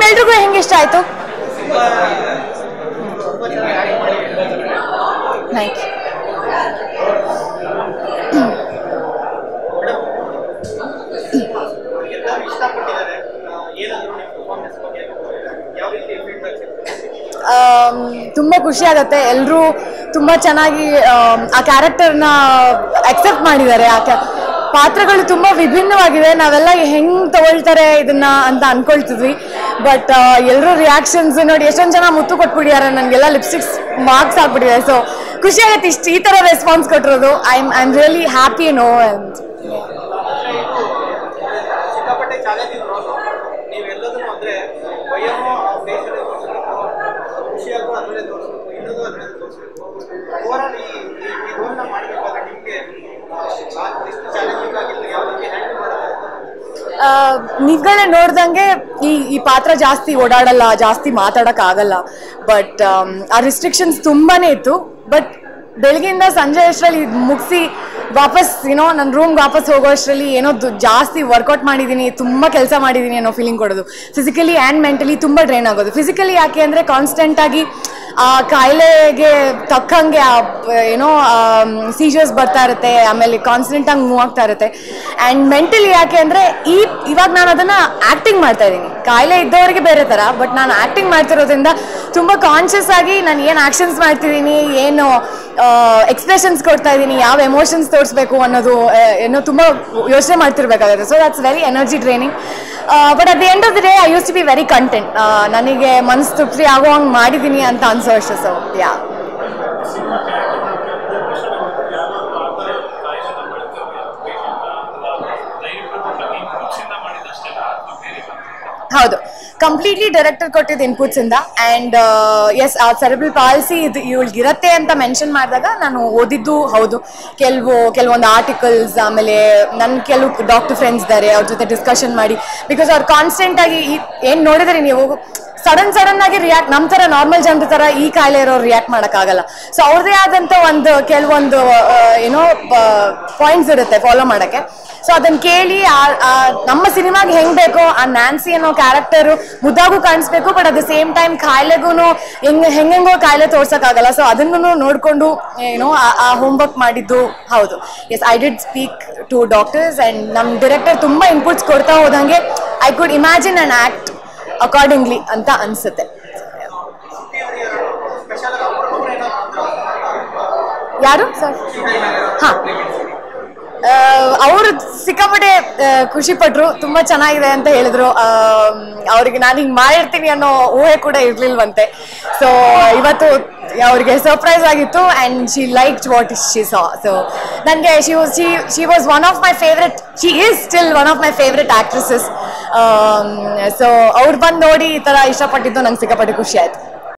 ನಿಮ್ಮೆಲ್ರಿಗೂ ಹೆಂಗೆ ಇಷ್ಟ ಆಯ್ತು ಥ್ಯಾಂಕ್ ಯು ಎಲ್ಲರೂ ಇಷ್ಟಪಟ್ಟಿದ್ದಾರೆ ಆ, ಏನಾದ್ರು ನಿಮ್ಮ ಪರ್ಫಾರ್ಮೆನ್ಸ್ ಬಗ್ಗೆ ಯಾವ ರೀತಿ ಫೀಡ್ಬ್ಯಾಕ್ ಆಮ್, ತುಂಬ ಖುಷಿ ಆಗುತ್ತೆ ಎಲ್ಲರೂ ತುಂಬ ಚೆನ್ನಾಗಿ ಆಮ್, ಆ ಕ್ಯಾರೆಕ್ಟರ್ನ ಅಕ್ಸೆಪ್ಟ್ ಮಾಡಿದ್ದಾರೆ ಆ ಕ್ಯಾ ಪಾತ್ರಗಳು ತುಂಬ ವಿಭಿನ್ನವಾಗಿದೆ ನಾವೆಲ್ಲ ಹೆಂಗೆ ತಗೊಳ್ತಾರೆ ಇದನ್ನ ಅಂತ ಅನ್ಕೊಳ್ತಿದ್ವಿ ಬಟ್ ಎಲ್ಲರೂ ರಿಯಾಕ್ಷನ್ಸ್ ನೋಡಿ ಎಷ್ಟೊಂದು ಜನ ಮುತ್ತು ಕೊಟ್ಬಿಟ್ಟಿದ್ದಾರೆ ನನಗೆಲ್ಲ ಲಿಪ್ಸ್ಟಿಕ್ಸ್ ಮಾರ್ಕ್ಸ್ ಆಗ್ಬಿಟ್ಟಿದೆ ಸೊ ಖುಷಿ ಆಗುತ್ತೆ ಇಷ್ಟು ಈ ಥರ ರೆಸ್ಪಾನ್ಸ್ ಕೊಟ್ಟಿರೋದು I am I am really happy no and ಸಿಕ್ಕಾಪಟ್ಟೆ ಚಾಲೆಂಜ್ ಇದ್ರು ನೀವೆಲ್ಲದನ್ನು ಅಂದ್ರೆ ಭಯನೂ ಆ ಫೇಸಲ್ಲಿ ತೋರಿಸ್ಬೇಕು ಖುಷಿಯಾಗೂ ಅದರಲ್ಲೇ ತೋರಿಸ್ಬೇಕು ಇನ್ನೊಂದು ಅದರಲ್ಲೇ ತೋರಿಸ್ಬೇಕು ಓವರಾಲ್ ಈ ಈ ರೋಲ್ನ ಮಾಡಬೇಕಾದ್ರೆ ನಿಮಗೆ ಎಷ್ಟು ಚಾಲೆಂಜಿಂಗ್ ಆಗಿಲ್ಲ ಯಾವ ರೀತಿ ಹ್ಯಾಂಡಲ್ ಮಾಡೋದು ನೀವುಗಳೇ ನೋಡ್ದಂಗೆ ಈ ಈ ಪಾತ್ರ ಜಾಸ್ತಿ ಓಡಾಡಲ್ಲ ಜಾಸ್ತಿ ಮಾತಾಡೋಕ್ಕಾಗಲ್ಲ ಬಟ್ ಆ ರಿಸ್ಟ್ರಿಕ್ಷನ್ಸ್ ತುಂಬಾನೇ ಇತ್ತು ಬಟ್ ಬೆಳಗ್ಗೆಯಿಂದ ಸಂಜೆ ಅಷ್ಟರಲ್ಲಿ ಮುಗಿಸಿ ವಾಪಸ್ ಏನೋ ನನ್ನ ರೂಮ್ಗೆ ವಾಪಸ್ ಹೋಗೋ ಅಷ್ಟರಲ್ಲಿ ಏನೋ ದು- ಜಾಸ್ತಿ ವರ್ಕೌಟ್ ಮಾಡಿದ್ದೀನಿ ತುಂಬ ಕೆಲಸ ಮಾಡಿದ್ದೀನಿ ಅನ್ನೋ ಫೀಲಿಂಗ್ ಕೊಡೋದು ಫಿಸಿಕಲಿ ಆ್ಯಂಡ್ ಮೆಂಟಲಿ ತುಂಬ ಡ್ರೈನ್ ಆಗೋದು ಫಿಸಿಕಲಿ ಯಾಕೆ ಅಂದರೆ ಕಾನ್ಸ್ಟೆಂಟಾಗಿ ಆ ಕಾಯಿಲೆಗೆ ತಕ್ಕಂಗೆ ಆ ಬ- ಏನೋ ಸೀಜರ್ಸ್ ಬರ್ತಾ ಇರುತ್ತೆ ಆಮೇಲೆ ಕಾನ್ಸ್ಟೆಂಟಾಗಿ ಮೂವ್ ಆಗ್ತಾ ಇರುತ್ತೆ ಆ್ಯಂಡ್ ಮೆಂಟಲಿ ಯಾಕೆ ಅಂದರೆ ಈ ಇವಾಗ ನಾನು ಅದನ್ನು ಆ್ಯಕ್ಟಿಂಗ್ ಮಾಡ್ತಾ ಇದ್ದೀನಿ ಕಾಯಿಲೆ ಇದ್ದವರಿಗೆ ಬೇರೆ ಥರ ಬಟ್ ನಾನು ಆ್ಯಕ್ಟಿಂಗ್ ಮಾಡ್ತಿರೋದ್ರಿಂದ ತುಂಬ ಕಾನ್ಷಿಯಸ್ ಆಗಿ ನಾನು ಏನು ಆ್ಯಕ್ಷನ್ಸ್ ಮಾಡ್ತಿದ್ದೀನಿ ಏನು ಎಕ್ಸ್ಪ್ರೆಷನ್ಸ್ ಕೊಡ್ತಾ ಇದ್ದೀನಿ ಯಾವ ಎಮೋಷನ್ಸ್ ತೋರಿಸ್ಬೇಕು ಅನ್ನೋದು ಆ, ಏನೋ ತುಂಬ ಯೋಚನೆ ಮಾಡ್ತಿರ್ಬೇಕಾಗುತ್ತೆ so that's very energy training but at the end of the day I use to be very content ನನಗೆ ಮನಸ್ಸು ತೃಪ್ತಿ ಆಗೋ ಹಂಗೆ ಮಾಡಿದ್ದೀನಿ ಅಂತ ಅನ್ಸೋ ಅಷ್ಟು ಸೊ ಯಾ ಹೌದು ಕಂಪ್ಲೀಟ್ಲಿ ಡೈರೆಕ್ಟರ್ ಕೊಟ್ಟಿದ್ದು ಇನ್ಪುಟ್ಸ್ ಇಂದ and yes a cerebral palsy ಇದು ಇರುತ್ತೆ ಅಂತ ಮೆನ್ಷನ್ ಮಾಡಿದಾಗ ನಾನು ಓದಿದ್ದು ಹೌದು ಕೆಲವು ಕೆಲವೊಂದು ಆರ್ಟಿಕಲ್ಸ್ ಆಮೇಲೆ ನನ್ನ ಕೆಲವು ಡಾಕ್ಟರ್ ಫ್ರೆಂಡ್ಸ್ ಇದ್ದಾರೆ ಅವ್ರ ಜೊತೆ ಡಿಸ್ಕಷನ್ ಮಾಡಿ ಬಿಕಾಸ್ ಅವ್ರು ಕಾನ್ಸ್ಟೆಂಟ್ ಆಗಿ ಏನು ನೋಡಿದ್ರಿ ನೀವು ಸಡನ್ ಸಡನ್ ಆಗಿ ರಿಯಾಕ್ಟ್ ನಮ್ಮ ಥರ ನಾರ್ಮಲ್ ಜನರ ಥರ ಈ ಕಾಯಿಲೆ ಇರೋರು ರಿಯಾಕ್ಟ್ ಮಾಡೋಕ್ಕಾಗಲ್ಲ ಸೊ ಅವ್ರದೇ ಆದಂಥ ಒಂದು ಕೆಲವೊಂದು ಆ, ಏನೋ ಪಾಯಿಂಟ್ಸ್ ಇರುತ್ತೆ ಫಾಲೋ ಮಾಡೋಕ್ಕೆ ಸೊ ಅದನ್ನ ಕೇಳಿ ಆ- ಆ ನಮ್ಮ ಸಿನಿಮಾಗೆ ಹೆಂಗ್ ಬೇಕೋ ಆ ನ್ಯಾನ್ಸಿ ಅನ್ನೋ ಕ್ಯಾರೆಕ್ಟರ್ ಮುದ್ದಾಗೂ ಕಾಣಿಸ್ಬೇಕು but at the same time ಕಾಯಿಲೆಗೂ ಹೆಂಗ್ ಹೆಂಗೆಂಗೋ ಕಾಯಿಲೆ ತೋರ್ಸಕ್ಕಾಗಲ್ಲ ಸೊ ಅದನ್ನು ನೋಡ್ಕೊಂಡು ಏನೋ ಆ ಹೋಮ್ವರ್ಕ್ ಮಾಡಿದ್ದು ಹೌದು yes I did speak to doctors and ನಮ್ಮ ಡೈರೆಕ್ಟರ್ ತುಂಬ ಇನ್ಪುಟ್ಸ್ ಕೊಡ್ತಾ ಹೋದಂಗೆ I could imagine and act accordingly ಅಂತ ಅನ್ಸುತ್ತೆ ಸ್ಪೆಷಲ್ ಅಪರೂಪ ಏನಾದ್ರು ಯಾರು ಸರ್ ಹಾಂ ಅವರು ಸಿಕ್ಕಾಪಟ್ಟೆ ಆ, ಖುಷಿ ಪಟ್ರು ತುಂಬಾ ಚೆನ್ನಾಗಿದೆ ಅಂತ ಹೇಳಿದ್ರು ಆಮ್, ಅವ್ರಿಗೆ ನಾನು ಹಿಂಗೆ ಮಾಡಿರ್ತೀನಿ ಅನ್ನೋ ಊಹೆ ಕೂಡ ಇರ್ಲಿಲ್ವಂತೆ ಸೊ ಇವತ್ತು ಅವ್ರಿಗೆ ಸರ್ಪ್ರೈಸ್ ಆಗಿತ್ತು and she like what she saw so ನನಗೆ she was she she was one of my favourite she is still one of my favourite actresses so ಅವ್ರು ಬಂದು ನೋಡಿ ಈ ಥರ ಇಷ್ಟಪಟ್ಟಿದ್ದು ನಂಗೆ ಸಿಕ್ಕಾಪಟ್ಟೆ ಖುಷಿ ಆಯ್ತು